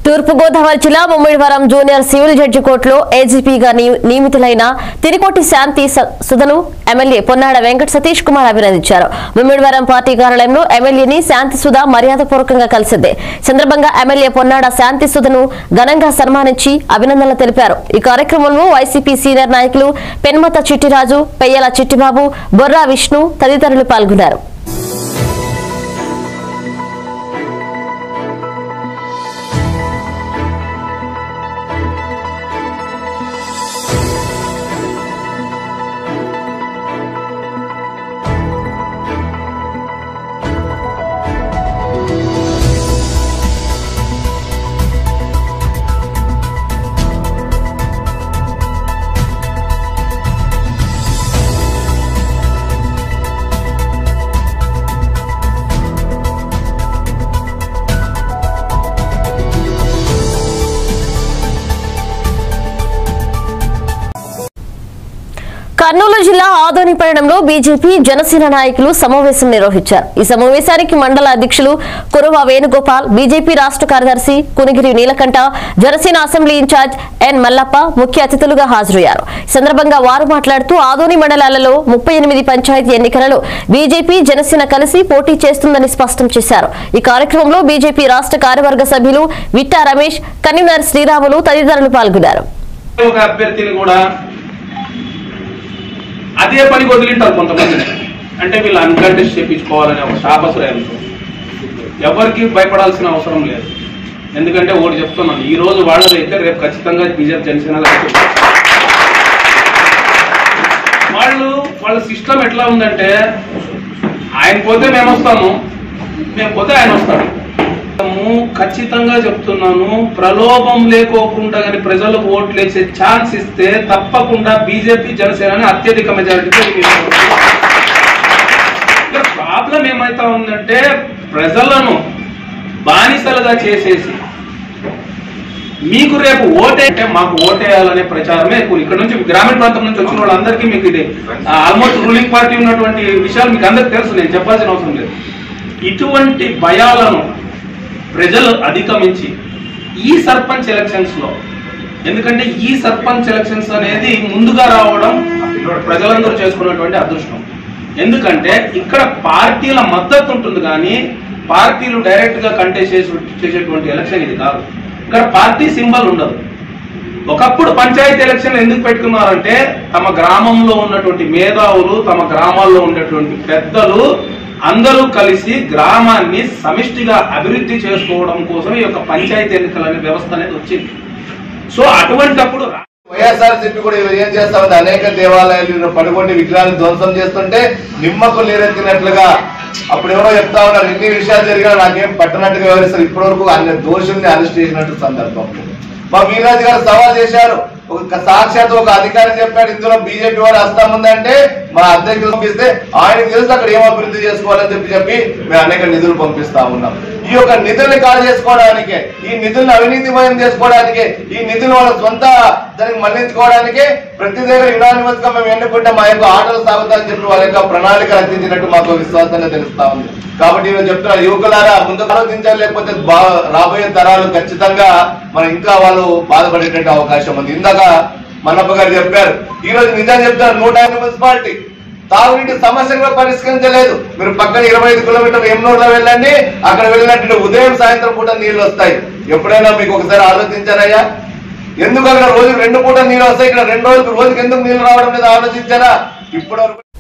తూర్పుగోదావరి జిల్లా Mummidivaram junior civil judge కోర్టులో ఏజీపీగా నియ- నియమితులైన తిరుకోటి శాంతి స- సుధను ఎమ్మెల్యే పొన్నాడ వెంకట సతీష్ కుమార్ అభినందించారు ముమ్మిడివరం పార్టీ కార్యాలయంలో ఎమ్మెల్యేని శాంతి సుధ మర్యాదపూర్వకంగా కలిసింది ఈ సందర్భంగా ఎమ్మెల్యే పొన్నాడ శాంతి సుధను ఘనంగా సన్మానించి అభినందనలు తెలిపారు ఈ కార్యక్రమంలో వైసీపీ సీనియర్ నాయకులు పెన్మత చిట్టిరాజు పెయ్యల చిట్టిబాబు బొర్రా విష్ణు తదితరులు పాల్గొన్నారు కర్నూలు జిల్లా ఆదోనిపట్టణంలో బీజేపీ జనసేన నాయకులు సమావేశం నిర్వహించారు ఈ సమావేశానికి మండల అధ్యక్షులు కురువ వేణుగోపాల్ బీజేపీ రాష్ట్ర కార్యదర్శి Kunigiri Neelakantha Janasena assembly incharge N Mallappa ముఖ్య అతిథులుగా హాజరయ్యారు ఈ సందర్భంగా వారు మాట్లాడుతూ ఆదోని మండలాలలో ముప్పై ఎనిమిది పంచాయతీ ఎన్నికలలో బీజేపీ జనసేన కలిసి పోటీ చేస్తుందని స్పష్టం చేశారు ఈ కార్యక్రమంలో బీజేపీ రాష్ట్ర కార్యవర్గ సభ్యులు విట్టా రమేష్ కన్వీనర్ శ్రీరాములు తదితరులు పాల్గొన్నారు ఒక అభ్యర్థిని కూడా అదే పని వదిలింటారు కొంతమంది అంటే వీళ్ళు అన్కంటెస్ట్ చేయించుకోవాలనే ఒక శాపశ్రయంతో ఎవరికి భయపడాల్సిన అవసరం లేదు ఎందుకంటే ఒకటి చెప్తున్నాను ఈ రోజు వాళ్ళదైతే రేపు ఖచ్చితంగా బీజేపీ జనసేన వాళ్ళు వాళ్ళ సిస్టమ్ ఎట్లా ఉందంటే ఆయన పోతే మేము వస్తాము మేము పోతే ఆయన వస్తాడు మేము ఖచ్చితంగా చెప్తున్నాను ప్రలోభం లేకోకుండా కానీ ప్రజలకు ఓట్లు వేసే ఛాన్స్ ఇస్తే తప్పకుండా బీజేపీ జనసేన అత్యధిక మెజారిటీతో ప్రాబ్లం ఏమైతా ఉందంటే ప్రజలను బానిసలుగా చేసేసి మీకు రేపు ఓటే అంటే మాకు ఓటేయాలనే ప్రచారమే ఎక్కువ ఇక్కడ నుంచి గ్రామీణ ప్రాంతం నుంచి వచ్చిన వాళ్ళందరికీ మీకు ఇది ఆల్మోస్ట్ రూలింగ్ పార్టీ ఉన్నటువంటి విషయాలు మీకు అందరికి తెలుసు నేను చెప్పాల్సిన అవసరం లేదు ఇటువంటి భయాలను ప్రజలు అధిగమించి ఈ సర్పంచ్ ఎలక్షన్స్ లో ఎందుకంటే ఈ సర్పంచ్ ఎలక్షన్స్ అనేది ముందుగా రావడం ప్రజలందరూ చేసుకున్నటువంటి అదృష్టం ఎందుకంటే ఇక్కడ పార్టీల మద్దతు ఉంటుంది కానీ పార్టీలు డైరెక్ట్ గా కంటెస్ట్ చేసి చేసేటువంటి ఎలక్షన్ ఇది కాదు ఇక్కడ పార్టీ సింబల్ ఉండదు ఒకప్పుడు పంచాయతీ ఎలక్షన్ ఎందుకు పెట్టుకున్నారంటే తమ గ్రామంలో ఉన్నటువంటి మేధావులు తమ గ్రామాల్లో ఉన్నటువంటి పెద్దలు అందరూ కలిసి గ్రామాన్ని సమిష్టిగా అభివృద్ధి చేసుకోవడం కోసం ఈ యొక్క పంచాయతీ ఎన్నికల అనే వ్యవస్థ అనేది వచ్చింది సో అటువంటప్పుడు రా- వైఎస్ఆర్ సిపి కూడా ఈరోజు ఏం చేస్తా ఉంది అనేక దేవాలయాలు ఈరోజు పడుకొని విగ్రహాలు ధ్వంసం చేస్తుంటే నిమ్మకు నీరెత్తినట్లుగా అప్పుడు ఎవరో చెప్తా ఉన్నారు ఎన్ని విషయాలు జరిగినా నాకేం పట్టనట్టుగా వ్యవహరిస్తారు ఇప్పటి వరకు అన్ని దోషుల్ని అరెస్ట్ చేసినట్టు సందర్భం మా వీరాజు గారు సవాల్ చేశారు ఒక సాక్షాత్ ఒక అధికారి చెప్పాడు ఇందులో బీజేపీ వారు హస్తం ఉందంటే మా అధ్యక్షులు పంపిస్తే ఆయనకు తెలుసు అక్కడ ఏం అభివృద్ధి చేసుకోవాలని చెప్పి చెప్పి మేము అనేక నిధులు పంపిస్తా ఉన్నాం ఈ యొక్క నిధుల్ని కాల్ చేసుకోవడానికే ఈ నిధులను అవినీతిమయం చేసుకోవడానికే ఈ నిధులు వాళ్ళ సొంత దానికి మళ్లించుకోవడానికే ప్రతి దగ్గర యునానిమస్ గా మేము ఎన్నుకుంటే మా యొక్క ఆటలు సాగుతాయని చెప్పి వాళ్ళ యొక్క ప్రణాళిక రచించినట్టు మాకు విశ్వాసంగా తెలుస్తా ఉంది కాబట్టి నేను చెప్తున్నా యువకులారా ముందు ఆలోచించాలి లేకపోతే బా- రాబోయే తరాలు ఖచ్చితంగా మనం ఇంకా వాళ్ళు బాధపడేటువంటి అవకాశం ఉంది ఇందాక మన్నప్ప గారు చెప్పారు ఈ రోజు నిజం చెప్తారు నూట యాభై మున్సిపాలిటీ తాగునీటి సమస్య కూడా పరిష్కరించలేదు మీరు పక్కన ఇరవై ఐదు కిలోమీటర్లు ఎమ్నూరులో వెళ్ళండి అక్కడ వెళ్ళినట్టు ఉదయం సాయంత్రం పూట నీళ్లు వస్తాయి ఎప్పుడైనా మీకు ఒకసారి ఆలోచించారయ్యా ఎందుకు అక్కడ రోజుకి రెండు పూట నీళ్ళు వస్తాయి ఇక్కడ రెండు రోజులకు రోజుకి ఎందుకు నీళ్లు రావడం మీద ఆలోచించారా ఇప్పటి వరకు